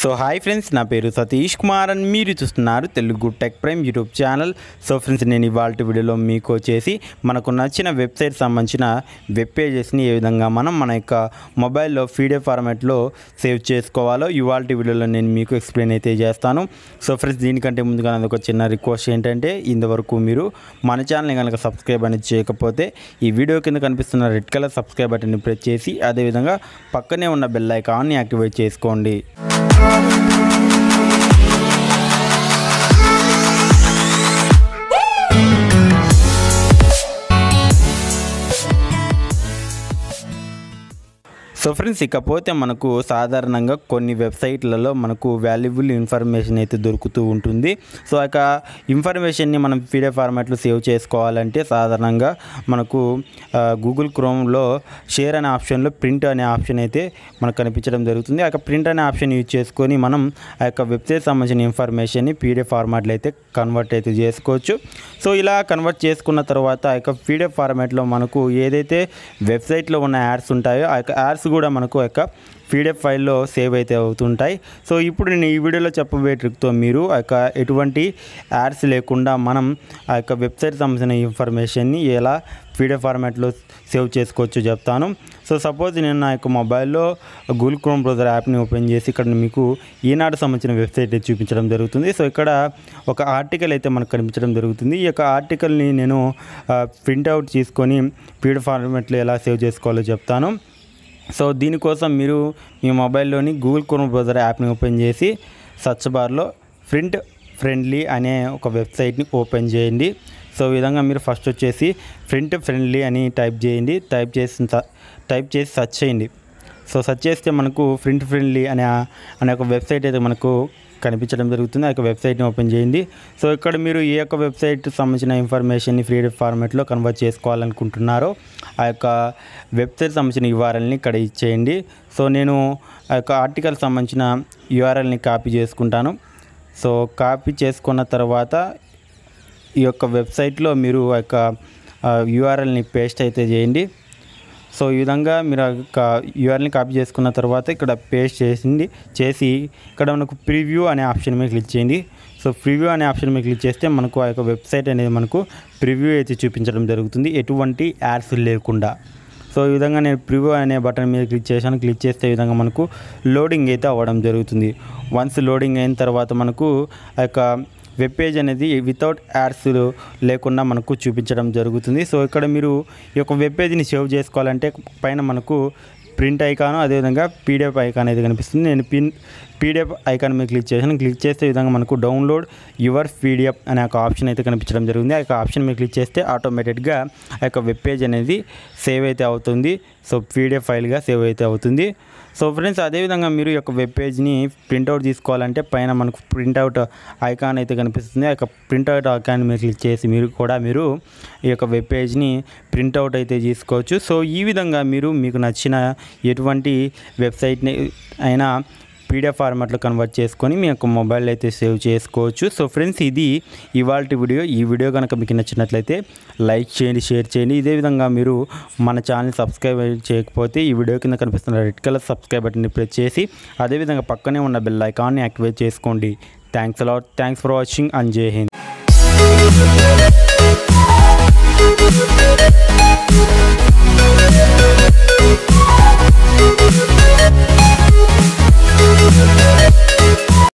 So hi friends నా పేరు సతీష్ కుమార్ అని మీరు చూస్తున్నారు Telugu tech prime YouTube channel so friends నేను ఇవాళ వీడియోలో మీకు వచ్చేసి మనకు నచ్చిన వెబ్సైట్ సంబంధించిన వెబ్ పేజెస్ని ఏ విధంగా మనం మన యొక్క మొబైల్లో పీడిఎఫ్ ఫార్మాట్లో సేవ్ చేసుకోవాలో ఇవాళ వీడియోలో నేను మీకు ఎక్స్ప్లెయిన్ అయితే చేస్తాను సో ఫ్రెండ్స్ దీనికంటే ముందుగా నాది ఒక చిన్న రిక్వెస్ట్ ఏంటంటే ఇంతవరకు మీరు మన ఛానల్ని కనుక సబ్స్క్రైబ్ అనేది చేయకపోతే ఈ వీడియో కింద కనిపిస్తున్న రెడ్ కలర్ సబ్స్క్రైబ్ బటన్ని ప్రెస్ చేసి అదేవిధంగా పక్కనే ఉన్న బెల్ ఐకాన్ని యాక్టివేట్ చేసుకోండి సో ఫ్రెండ్స్ ఇకపోతే మనకు సాధారణంగా కొన్ని వెబ్సైట్లలో మనకు వాల్యుబుల్ ఇన్ఫర్మేషన్ అయితే దొరుకుతూ ఉంటుంది సో ఆ యొక్క ఇన్ఫర్మేషన్ని మనం పీడిఎఫ్ ఫార్మాట్లో సేవ్ చేసుకోవాలంటే సాధారణంగా మనకు ఆ, గూగుల్ క్రోమ్లో షేర్ అనే ఆప్షన్లో ప్రింట్ అనే ఆప్షన్ అయితే మనకు కనిపించడం జరుగుతుంది ఆ యొక్క ప్రింట్ అనే ఆప్షన్ యూజ్ చేసుకొని మనం ఆ యొక్క వెబ్సైట్ సంబంధించిన ఇన్ఫర్మేషన్ని పీడిఎఫ్ ఫార్మాట్లో అయితే కన్వర్ట్ అయితే చేసుకోవచ్చు సో ఇలా కన్వర్ట్ చేసుకున్న తర్వాత ఆ యొక్క పీడిఎఫ్ ఫార్మాట్లో మనకు ఏదైతే వెబ్సైట్లో ఉన్న యాడ్స్ ఉంటాయో ఆ యొక్క యాడ్స్ కూడా మనకు ఆ యొక్క పీడిఎఫ్ ఫైల్లో సేవ్ అయితే అవుతుంటాయి సో ఇప్పుడు నేను ఈ వీడియోలో చెప్పబోయే ట్రిక్తో మీరు ఆ యొక్క ఎటువంటి యాడ్స్ లేకుండా మనం ఆ యొక్క వెబ్సైట్ సంబంధించిన ఇన్ఫర్మేషన్ని ఎలా పీడిఎఫ్ ఫార్మాట్లో సేవ్ చేసుకోవచ్చు చెప్తాను సో సపోజ్ నేను నా యొక్క మొబైల్లో గూగుల్ క్రోమ్ బ్రౌజర్ యాప్ని ఓపెన్ చేసి ఇక్కడ మీకు ఈనాడు సంబంధించిన వెబ్సైట్ అయితే చూపించడం జరుగుతుంది సో ఇక్కడ ఒక ఆర్టికల్ అయితే మనకు కనిపించడం జరుగుతుంది ఈ యొక్క ఆర్టికల్ని నేను ప్రింట్అవుట్ తీసుకొని పీడిఎఫ్ ఫార్మాట్లో ఎలా సేవ్ చేసుకోవాలో చెప్తాను సో దీనికోసం మీరు మీ మొబైల్లోని గూగుల్ క్రోమ్ బ్రౌజర్ యాప్ని ఓపెన్ చేసి సర్చ్ బార్లో ప్రింట్ ఫ్రెండ్లీ అనే ఒక వెబ్సైట్ని ఓపెన్ చేయండి సో ఈ విధంగా మీరు ఫస్ట్ వచ్చేసి ప్రింట్ ఫ్రెండ్లీ అని టైప్ చేయండి టైప్ చేసిన త- టైప్ చేసి సెర్చ్ చేయండి సో సెర్చ్ చేస్తే మనకు ప్రింట్ ఫ్రెండ్లీ అనే అనే ఒక వెబ్సైట్ అయితే మనకు కనిపించడం జరుగుతుంది ఆ యొక్క వెబ్సైట్ని ఓపెన్ చేయండి సో ఇక్కడ మీరు ఏ యొక్క వెబ్సైట్ సంబంధించిన ఇన్ఫర్మేషన్ని ఫ్రీ ఫార్మాట్లో కన్వర్ట్ చేసుకోవాలనుకుంటున్నారో ఆ యొక్క వెబ్సైట్ సంబంధించిన యూఆర్ఎల్ని ఇక్కడ ఇచ్చేయండి సో నేను ఆ యొక్క ఆర్టికల్ సంబంధించిన యూఆర్ఎల్ని కాపీ చేసుకుంటాను సో కాపీ చేసుకున్న తర్వాత ఈ యొక్క వెబ్సైట్లో మీరు ఆ యొక్క యూఆర్ఎల్ని పేస్ట్ అయితే చేయండి సో ఈ విధంగా మీరు ఆ యొక్క యూఆర్ఎల్ని కాపీ చేసుకున్న తర్వాత ఇక్కడ పేస్ట్ చేసింది చేసి ఇక్కడ మనకు ప్రివ్యూ అనే ఆప్షన్ మీద క్లిక్ చేయండి సో ప్రివ్యూ అనే ఆప్షన్ మీద క్లిక్ చేస్తే మనకు ఆ యొక్క వెబ్సైట్ అనేది మనకు ప్రివ్యూ అయితే చూపించడం జరుగుతుంది ఎటువంటి యాడ్స్ లేకుండా సో ఈ విధంగా నేను ప్రివ్యూ అనే బటన్ మీద క్లిక్ చేశాను క్లిక్ చేస్తే ఈ విధంగా మనకు లోడింగ్ అయితే అవ్వడం జరుగుతుంది వన్స్ లోడింగ్ అయిన తర్వాత మనకు ఆ యొక్క వెబ్ పేజ్ అనేది వితౌట్ యాడ్స్ లేకుండా మనకు చూపించడం జరుగుతుంది సో ఇక్కడ మీరు ఈ యొక్క వెబ్ పేజ్ని సేవ్ చేసుకోవాలంటే పైన మనకు ప్రింట్ ఐకాన్ అదేవిధంగా పీడిఎఫ్ ఐకాన్ అయితే కనిపిస్తుంది నేను పిన్ పీడిఎఫ్ ఐకాన్ మీద క్లిక్ చేశాను క్లిక్ చేస్తే ఈ విధంగా మనకు డౌన్లోడ్ యువర్ పీడిఎఫ్ అనే ఒక ఆప్షన్ అయితే కనిపించడం జరిగింది ఆ యొక్క ఆప్షన్ మీద క్లిక్ చేస్తే ఆటోమేటెడ్గా ఆ యొక్క వెబ్ పేజ్ అనేది సేవ్ అయితే అవుతుంది సో పీడిఎఫ్ ఫైల్గా సేవ్ అయితే అవుతుంది సో ఫ్రెండ్స్ అదేవిధంగా మీరు ఈ యొక్క వెబ్ పేజ్ని ప్రింట్అవుట్ తీసుకోవాలంటే పైన మనకు ప్రింట్అవుట్ ఐకాన్ అయితే కనిపిస్తుంది ఆ యొక్క ప్రింట్అవుట్ ఐకాన్ మీద క్లిక్ చేసి మీరు కూడా మీరు ఈ యొక్క వెబ్ పేజ్ని ప్రింట్అవుట్ అయితే తీసుకోవచ్చు సో ఈ విధంగా మీరు మీకు నచ్చిన ఎటువంటి వెబ్సైట్ని అయినా పీడిఎఫ్ ఫార్మాట్లో కన్వర్ట్ చేసుకొని మీ యొక్క మొబైల్ అయితే సేవ్ చేసుకోవచ్చు సో ఫ్రెండ్స్ ఇది ఇవాళ వీడియో ఈ వీడియో కనుక మీకు నచ్చినట్లయితే లైక్ చేయండి షేర్ చేయండి ఇదే విధంగా మీరు మన ఛానల్ సబ్స్క్రైబ్ చేయకపోతే ఈ వీడియో కింద కనిపిస్తున్న రెడ్ కలర్ సబ్స్క్రైబ్ బటన్ని ప్రెస్ చేసి అదేవిధంగా పక్కనే ఉన్న బెల్ ఐకాన్ని యాక్టివేట్ చేసుకోండి thanks a lot thanks for watching and Jai Hind Thank you.